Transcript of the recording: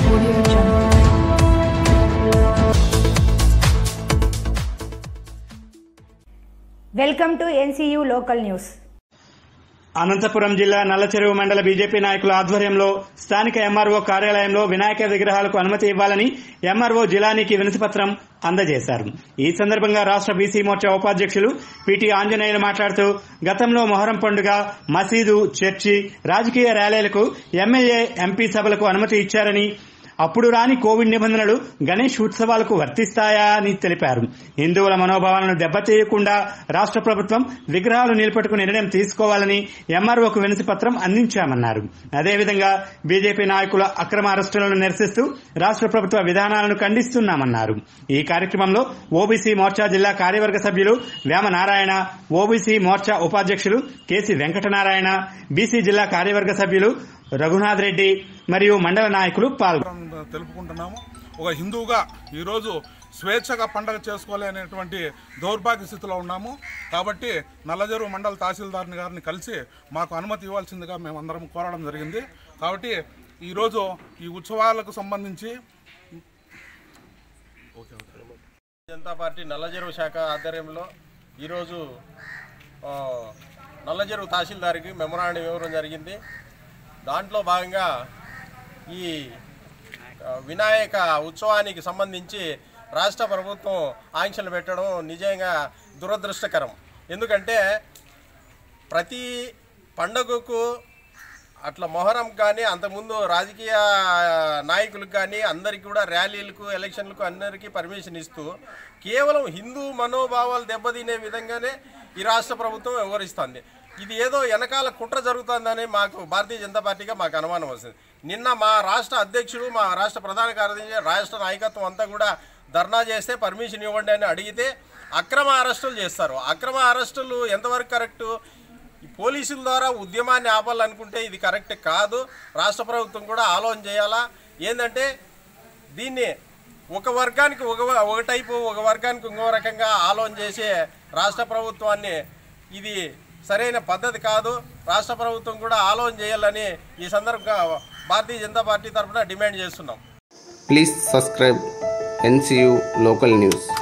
Audio Jungle. Welcome to NCU local news Anantapuram జిల్లా నల్లచెరువు మండల BJP నాయకుల ఆధ్వర్యంలో స్థానిక ఎంఆర్ఓ కార్యాలయంలో వినాయక విగ్రహాలకు అనుమతి ఇవ్వాలని ఎంఆర్ఓ జిలానీకి వినతిపత్రం అందజేశారు ఈ సందర్భంగా రాష్ట్ర బీసీ మోర్చా ఉపాధ్యక్షులు పిటి ఆంజనేయులు మాట్లాడుతూ గతంలో మొహరం పండుగ మసీదు చర్చి రాజకీయ ర్యాలీలకు ఎమ్మెల్యే ఎంపీ సభలకు అనుమతి ఇచ్చారని అప్పుడు రాని కోవిడ్ నిబంధనలు గణేష్ ఉత్సవాలకు వర్తిస్తాయా అని తెలిపారు హిందువుల మనోభావాలను దెబ్బతీయకుండా రాష్ట్ర ప్రభుత్వం విగ్రహాలు నిలబెట్టుకునే నిర్ణయం తీసుకోవాలని ఎంఆర్ఓకు వినతి పత్రం అందించామన్నారు అదేవిధంగా బీజేపీ నాయకుల అక్రమ అరెస్టులను నిరసిస్తూ రాష్ట్ర ప్రభుత్వ విధానాలను ఖండిస్తున్నామన్నారు ఈ కార్యక్రమంలో ఓబీసీ మోర్చా జిల్లా కార్యవర్గ సభ్యులు వేమ నారాయణ ఓబీసీ మోర్చా ఉపాధ్యక్షులు కేసీ వెంకటనారాయణ బీసీ జిల్లా కార్యవర్గ సభ్యులు రఘునాథ్ రెడ్డి మరియు మండల నాయకులు పాల్గొన్నారు తెలుపుకుంటున్నాము ఒక హిందువుగా ఈరోజు స్వేచ్ఛగా పండగ చేసుకోలేనటువంటి దౌర్భాగ్య స్థితిలో ఉన్నాము కాబట్టి నల్లజరువు మండల తహసీల్దార్ని గారిని కలిసి మాకు అనుమతి ఇవ్వాల్సిందిగా మేమందరం కోరడం జరిగింది కాబట్టి ఈరోజు ఈ ఉత్సవాలకు సంబంధించి జనతా పార్టీ నల్లజెరువు శాఖ ఆధ్వర్యంలో ఈరోజు ఆ, నల్లజెరువు తహసీల్దార్కి మెమరాండం ఇవ్వడం జరిగింది దాంట్లో భాగంగా ఈ ఆ, వినాయక ఉత్సవానికి సంబంధించి రాష్ట్ర ప్రభుత్వం ఆంక్షలు పెట్టడం నిజంగా దురదృష్టకరం ఎందుకంటే ప్రతి పండగకు అట్లా మొహరం కానీ అంతకుముందు రాజకీయ నాయకులకు కానీ అందరికీ కూడా ర్యాలీలకు ఎలక్షన్లకు అందరికీ పర్మిషన్ ఇస్తూ కేవలం హిందూ మనోభావాలు దెబ్బతినే విధంగానే ఈ రాష్ట్ర ప్రభుత్వం వ్యవహరిస్తుంది ఇది ఏదో వెనకాల కుట్ర జరుగుతుందని మాకు భారతీయ జనతా పార్టీగా మాకు అనుమానం వస్తుంది నిన్న మా రాష్ట్ర అధ్యక్షుడు మా రాష్ట్ర ప్రధాన కార్యదర్శి రాష్ట్ర నాయకత్వం అంతా కూడా ధర్నా చేస్తే పర్మిషన్ ఇవ్వండి అని అడిగితే అక్రమ అరెస్టులు చేస్తారు అక్రమ అరెస్టులు ఎంతవరకు కరెక్టు ఈ పోలీసుల ద్వారా ఉద్యమాన్ని ఆపాలనుకుంటే ఇది కరెక్ట్ కాదు రాష్ట్ర ప్రభుత్వం కూడా ఆలోచన చేయాలా ఏంటంటే దీన్ని ఒక వర్గానికి ఒక ఒక టైపు ఒక వర్గానికి ఇంకో రకంగా ఆలోచన చేసే రాష్ట్ర ప్రభుత్వాన్ని ఇది సరైన పద్ధతి కాదు రాష్ట్ర ప్రభుత్వం కూడా ఆలోచన చేయాలని ఈ సందర్భంగా భారతీయ జనతా పార్టీ తరఫున డిమాండ్ చేస్తున్నాం Please subscribe NCU Local News.